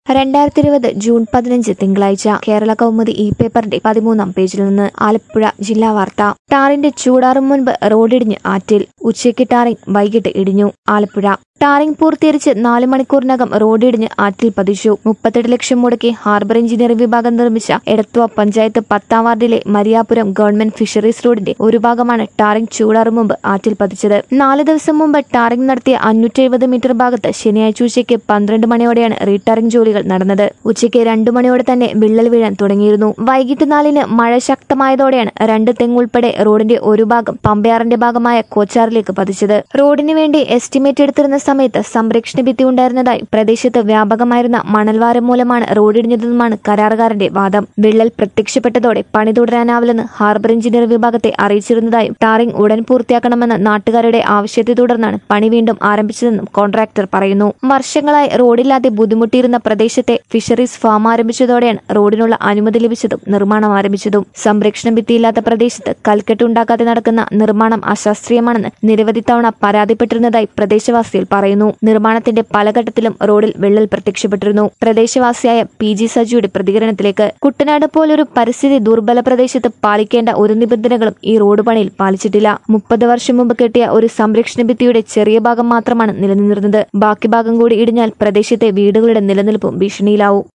രണ്ടായിരത്തി ഇരുപത് ജൂൺ പതിനഞ്ച് തിങ്കളാഴ്ച കേരള കൗമുദി ഇ പേപ്പറിന്റെ പതിമൂന്നാം പേജിൽ നിന്ന് ആലപ്പുഴ ജില്ലാ വാർത്ത ടാറിന്റെ ചൂടാറും മുൻപ് റോഡിടിഞ്ഞ് ആറ്റിൽ ഉച്ചയ്ക്ക് ടാറിംഗ് വൈകിട്ട് ഇടിഞ്ഞു ആലപ്പുഴ ടാറിംഗ് പൂർത്തീകരിച്ച് നാല് മണിക്കൂറിനകം റോഡിടിഞ്ഞ് ആറ്റിൽ പതിച്ചു മുപ്പത്തെട്ട് ലക്ഷം മുടക്കി ഹാർബർ എഞ്ചിനീയറിംഗ് വിഭാഗം നിർമ്മിച്ച എടത്വ പഞ്ചായത്ത് പത്താം വാർഡിലെ മരിയാപുരം ഗവൺമെന്റ് ഫിഷറീസ് റോഡിന്റെ ഒരു ഭാഗമാണ് ടാറിംഗ് ചൂടാറും മുമ്പ് ആറ്റിൽ പതിച്ചത് നാല് ദിവസം മുമ്പ് ടാറിംഗ് നടത്തിയ അഞ്ഞൂറ്റി എഴുപത് മീറ്റർ ഭാഗത്ത് ശനിയാഴ്ച ഉച്ചയ്ക്ക് പന്ത്രണ്ട് മണിയോടെയാണ് റീടാറിംഗ് ജോലികൾ നടന്നത് ഉച്ചയ്ക്ക് രണ്ടു മണിയോടെ തന്നെ വിള്ളൽ വീഴാൻ തുടങ്ങിയിരുന്നു വൈകിട്ട് നാലിന് മഴ ശക്തമായതോടെയാണ് രണ്ട് തെങ്ങുൾപ്പെടെ റോഡിന്റെ ഒരു ഭാഗം പമ്പയാറിന്റെ ഭാഗമായ കോച്ചാറിലേക്ക് പതിച്ചത് റോഡിന് വേണ്ടി എസ്റ്റിമേറ്റ് എടുത്തിരുന്ന സമയത്ത് സംരക്ഷണ ഭിത്തി ഉണ്ടായിരുന്നതായി പ്രദേശത്ത് വ്യാപകമായിരുന്ന മണൽവാരം മൂലമാണ് റോഡിടിഞ്ഞതെന്നുമാണ് കരാറുകാരന്റെ വാദം വിള്ളൽ പ്രത്യക്ഷപ്പെട്ടതോടെ പണി തുടരാനാവില്ലെന്ന് ഹാർബർ എഞ്ചിനീയർ വിഭാഗത്തെ അറിയിച്ചിരുന്നതായും ടാറിംഗ് ഉടൻ പൂർത്തിയാക്കണമെന്ന നാട്ടുകാരുടെ ആവശ്യത്തെ തുടർന്നാണ് പണി വീണ്ടും ആരംഭിച്ചതെന്നും കോൺട്രാക്ടർ പറയുന്നു വർഷങ്ങളായി റോഡില്ലാതെ ബുദ്ധിമുട്ടിയിരുന്ന പ്രദേശത്തെ ഫിഷറീസ് ഫാം ആരംഭിച്ചതോടെയാണ് റോഡിനുള്ള അനുമതി ലഭിച്ചതും നിർമ്മാണം ആരംഭിച്ചതും സംരക്ഷണ ഭിത്തിയില്ലാത്ത പ്രദേശത്ത് കൽക്കെട്ട് ഉണ്ടാക്കാതെ നടക്കുന്ന നിർമ്മാണം അശാസ്ത്രീയമാണെന്ന് നിരവധി തവണ പരാതിപ്പെട്ടിരുന്നതായി പ്രദേശവാസികൾ പറയുന്നു നിർമ്മാണത്തിന്റെ പല ഘട്ടത്തിലും റോഡിൽ വിള്ളൽ പ്രത്യക്ഷപ്പെട്ടിരുന്നു പ്രദേശവാസിയായ പി ജി സജിയുടെ പ്രതികരണത്തിലേക്ക് കുട്ടനാട് പോലൊരു പരിസ്ഥിതി ദുർബല പ്രദേശത്ത് പാലിക്കേണ്ട ഒരു നിബന്ധനകളും ഈ റോഡ് പണിയിൽ പാലിച്ചിട്ടില്ല മുപ്പത് വർഷം മുമ്പ് കെട്ടിയ ഒരു സംരക്ഷണ ഭിത്തിയുടെ ചെറിയ ഭാഗം മാത്രമാണ് നിലനിന്നിരുന്നത് ബാക്കി ഭാഗം കൂടി ഇടിഞ്ഞാൽ പ്രദേശത്തെ വീടുകളുടെ നിലനിൽപ്പും ഭീഷണിയിലാവും